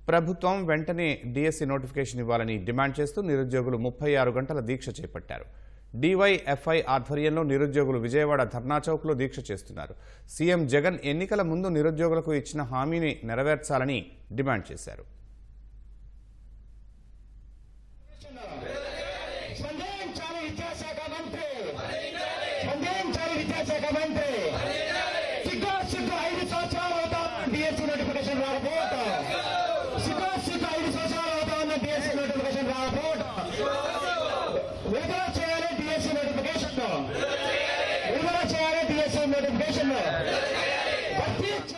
ప్రభుత్వం వెంటనే DSC notification ఇవ్వాలని డిమాండ్ చేస్తూ నిరుద్యోగులు ముప్పై ఆరు గంటల దీక్ష చేపట్టారు డివైఎఫ్ఐ ఆధ్వర్యంలో నిరుద్యోగులు విజయవాడ ధర్నా చౌక్లో దీక్ష చేస్తున్నారు సీఎం జగన్ ఎన్నికల ముందు నిరుద్యోగులకు ఇచ్చిన హామీని నెరవేర్చాలని డిమాండ్ చేశారు స్పందించాలి విద్యాశాఖ మంత్రి స్పందించాలి విద్యాశాఖ మంత్రి సిగ్గు సిగ్గు ఐదు సంవత్సరాలు అవుతా డిఎస్సీ నోటిఫికేషన్ రాకపోవటం సిగ్గు సిగ్గు ఐదు సంవత్సరాలు అవుతా ఉన్న డిఎస్సీ నోటిఫికేషన్ రాకపోవటం విడుదల చేయాలి డిఎస్సీ నోటిఫికేషన్ విడుదల చేయాలి డిఎస్సీ నోటిఫికేషన్ భర్తీ చేయాలి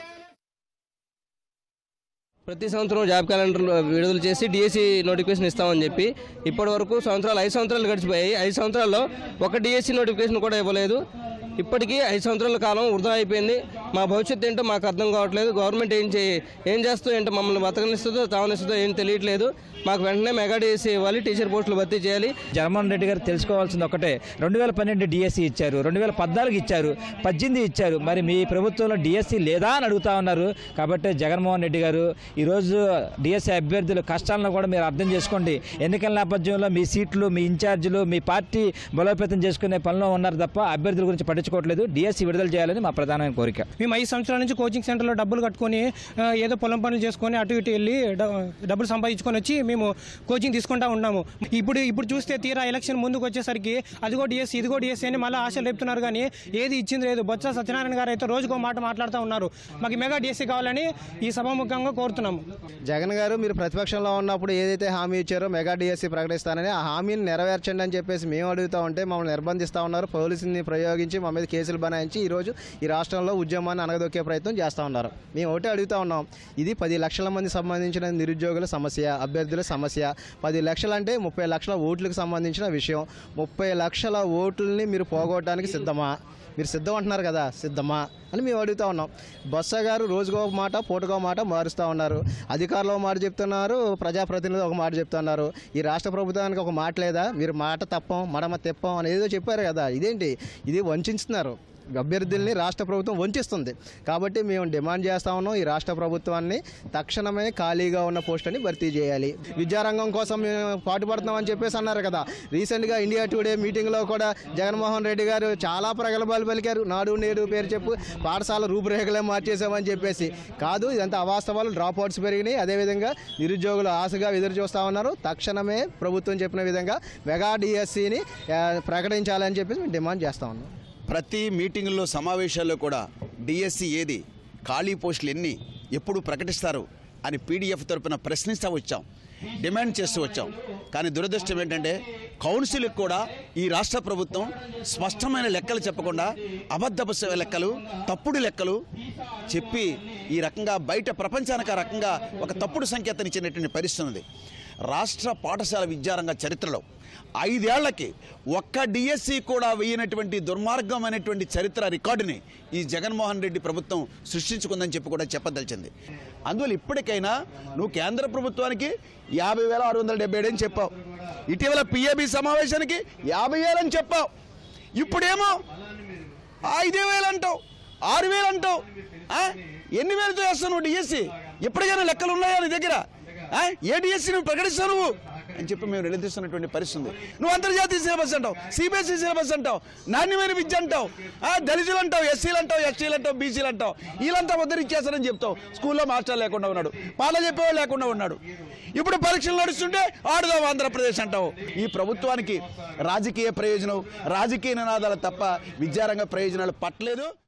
ప్రతి సంవత్సరం జాబ్ క్యాలెండర్ విడుదల చేసి డిఎస్సి నోటిఫికేషన్ ఇస్తామని చెప్పి ఇప్పటి వరకు సంవత్సరాలు ఐదు సంవత్సరాలు గడిచిపోయాయి ఐదు సంవత్సరాల్లో ఒక డిఎస్సి నోటిఫికేషన్ కూడా ఇవ్వలేదు ఇప్పటికీ ఐదు సంవత్సరాల కాలం వృధా అయిపోయింది మా భవిష్యత్తు ఏంటో మాకు అర్థం కావట్లేదు గవర్నమెంట్ ఏం చేయి ఏం చేస్తూ ఏంటో మమ్మల్ని బతకనిస్తుందో తావనిస్తుందో ఏం తెలియట్లేదు మాకు వెంటనే మెగా డిఎస్సి ఇవ్వాలి టీచర్ పోస్టులు భర్తీ చేయాలి జగన్మోహన్ రెడ్డి గారు తెలుసుకోవాల్సింది ఒకటే రెండు వేల పన్నెండు డిఎస్సి ఇచ్చారు రెండు వేల పద్నాలుగు ఇచ్చారు పద్దెనిమిది ఇచ్చారు మరి మీ ప్రభుత్వంలో డిఎస్సి లేదా అని అడుగుతా ఉన్నారు కాబట్టి జగన్మోహన్ రెడ్డి గారు ఈరోజు డిఎస్సి అభ్యర్థుల కష్టాలను కూడా మీరు అర్థం చేసుకోండి ఎన్నికల నేపథ్యంలో మీ సీట్లు మీ ఇన్ఛార్జీలు మీ పార్టీ బలోపేతం చేసుకునే పనిలో ఉన్నారు తప్ప అభ్యర్థుల గురించి పట్టించుకోవట్లేదు డిఎస్సి విడుదల చేయాలని మా ప్రధానమైన కోరిక మేము ఐదు సంవత్సరాల నుంచి కోచింగ్ సెంటర్లో డబ్బులు కట్టుకొని ఆ, ఏదో పొలం పనులు చేసుకొని అటు ఇటు వెళ్ళి డ- డబ్బులు సంపాదించుకొని వచ్చి మేము కోచింగ్ తీసుకుంటా ఉన్నాము ఇప్పుడు ఇప్పుడు చూస్తే తీరా ఎలక్షన్ ముందుకు వచ్చేసరికి అదిగో డిఎస్సి ఇదిగో డిఎస్సి అని మళ్ళీ ఆశలు లేపుతున్నారు కానీ ఏది ఇచ్చింది లేదు బొత్స సత్యనారాయణ గారు అయితే రోజుకో మాట మాట్లాడుతూ ఉన్నారు మాకు మెగా డిఎస్సి కావాలని ఈ సభాముఖంగా కోరుతున్నాము జగన్ గారు మీరు ప్రతిపక్షంలో ఉన్నప్పుడు ఏదైతే హామీ ఇచ్చారో మెగా డిఎస్సి ప్రకటిస్తానని ఆ హామీని నెరవేర్చండి అని చెప్పేసి మేము అడుగుతా ఉంటే మమ్మల్ని నిర్బంధిస్తూ ఉన్నారు పోలీసుని ప్రయోగించి మా మీద కేసులు బనాయించి ఈరోజు ఈ రాష్ట్రంలో ఉద్యమాన్ని అనగదొక్కే ప్రయత్నం చేస్తూ ఉన్నారు మేము ఒకటే అడుగుతా ఉన్నాం ఇది పది లక్షల మంది సంబంధించిన నిరుద్యోగుల సమస్య అభ్యర్థుల సమస్య పది లక్షలు అంటే ముప్పై లక్షల ఓట్లకు సంబంధించిన విషయం ముప్పై లక్షల ఓట్లని మీరు పోగొట్టడానికి సిద్ధమా మీరు సిద్ధం అంటున్నారు కదా సిద్ధమా అని మేము అడుగుతా ఉన్నాం బొత్స గారు రోజుకో ఒక మాట పూటకో మాట మారుస్తూ ఉన్నారు అధికారులు ఒక మాట చెప్తున్నారు ప్రజాప్రతినిధులు ఒక మాట చెప్తున్నారు ఈ రాష్ట్ర ప్రభుత్వానికి ఒక మాట లేదా మీరు మాట తప్పం మడమ తెప్పం అని ఏదో చెప్పారు కదా ఇదేంటి ఇది వంచుతున్నారు అభ్యర్థుల్ని రాష్ట్ర ప్రభుత్వం వంచిస్తుంది కాబట్టి మేము డిమాండ్ చేస్తా ఉన్నాం ఈ రాష్ట్ర ప్రభుత్వాన్ని తక్షణమే ఖాళీగా ఉన్న పోస్టుని భర్తీ చేయాలి విద్యారంగం కోసం మేము పాటుపడుతున్నాం అని చెప్పేసి అన్నారు కదా రీసెంట్గా ఇండియా టుడే మీటింగ్లో కూడా జగన్మోహన్ రెడ్డి గారు చాలా ప్రగల్భాలు పలికారు నాడు నేడు పేరు చెప్పు పాఠశాల రూపురేఖలే మార్చేసామని చెప్పేసి కాదు ఇదంతా అవాస్తవాలు డ్రాప్ అవుట్స్ పెరిగినాయి అదేవిధంగా నిరుద్యోగులు ఆశగా ఎదురు చూస్తూ ఉన్నారు తక్షణమే ప్రభుత్వం చెప్పిన విధంగా మెగా డిఎస్సిని ప్రకటించాలని చెప్పేసి మేము డిమాండ్ చేస్తా ఉన్నాం ప్రతి మీటింగుల్లో సమావేశాల్లో కూడా డిఎస్సి ఏది ఖాళీ పోస్టులు ఎన్ని ఎప్పుడు ప్రకటిస్తారు అని పీడిఎఫ్ తరపున ప్రశ్నిస్తూ వచ్చాం డిమాండ్ చేస్తూ వచ్చాం కానీ దురదృష్టం ఏంటంటే కౌన్సిల్కి కూడా ఈ రాష్ట్ర ప్రభుత్వం స్పష్టమైన లెక్కలు చెప్పకుండా అబద్ధపు స- లెక్కలు తప్పుడు లెక్కలు చెప్పి ఈ రకంగా బయట ప్రపంచానికి ఆ రకంగా ఒక తప్పుడు సంకేతం ఇచ్చినటువంటి పరిస్థితి ఉంది రాష్ట్ర పాఠశాల విద్యారంగ చరిత్రలో ఐదేళ్లకి ఒక్క డిఎస్సి కూడా వేయనటువంటి దుర్మార్గమైనటువంటి చరిత్ర రికార్డుని ఈ జగన్మోహన్ రెడ్డి ప్రభుత్వం సృష్టించుకుందని చెప్పి కూడా చెప్పదలిచింది అందువల్ల ఇప్పటికైనా నువ్వు కేంద్ర ప్రభుత్వానికి యాభై వేల ఆరు వందల డెబ్బై ఏడు అని చెప్పావు ఇటీవల పిఏబి సమావేశానికి యాభై వేలని చెప్పావు ఇప్పుడేమో ఐదే వేలు అంటావు ఆరు వేలు అంటావు ఆ? ఎన్ని వేలతో చేస్తావు నువ్వు డిఎస్సి ఎప్పటికైనా లెక్కలు ఉన్నాయా నీ దగ్గర ఆ? ఏ డిఎస్సి నువ్వు ప్రకటిస్తావు నువ్వు అని చెప్పి మేము నిలదీస్తున్నటువంటి పరిస్థితి ఉంది నువ్వు అంతర్జాతీయ సిలబస్ అంటావు సిబిఎస్ఈ సిలబస్ అంటావు నాణ్యమైన విద్య అంటావు ఆ, దళితులు అంటావు ఎస్సీలు అంటావు ఎస్టీలు అంటావు బీసీలు అంటావు వీళ్ళంతా ఉద్ధరించేస్తారని చెప్తావు స్కూల్లో మాస్టర్ లేకుండా ఉన్నాడు పాట చెప్పేవాడు లేకుండా ఉన్నాడు ఇప్పుడు పరీక్షలు నడుస్తుంటే ఆడుదాం ఆంధ్రప్రదేశ్ అంటావు ఈ ప్రభుత్వానికి రాజకీయ ప్రయోజనం రాజకీయ నినాదాలు తప్ప విద్యారంగ ప్రయోజనాలు పట్టలేదు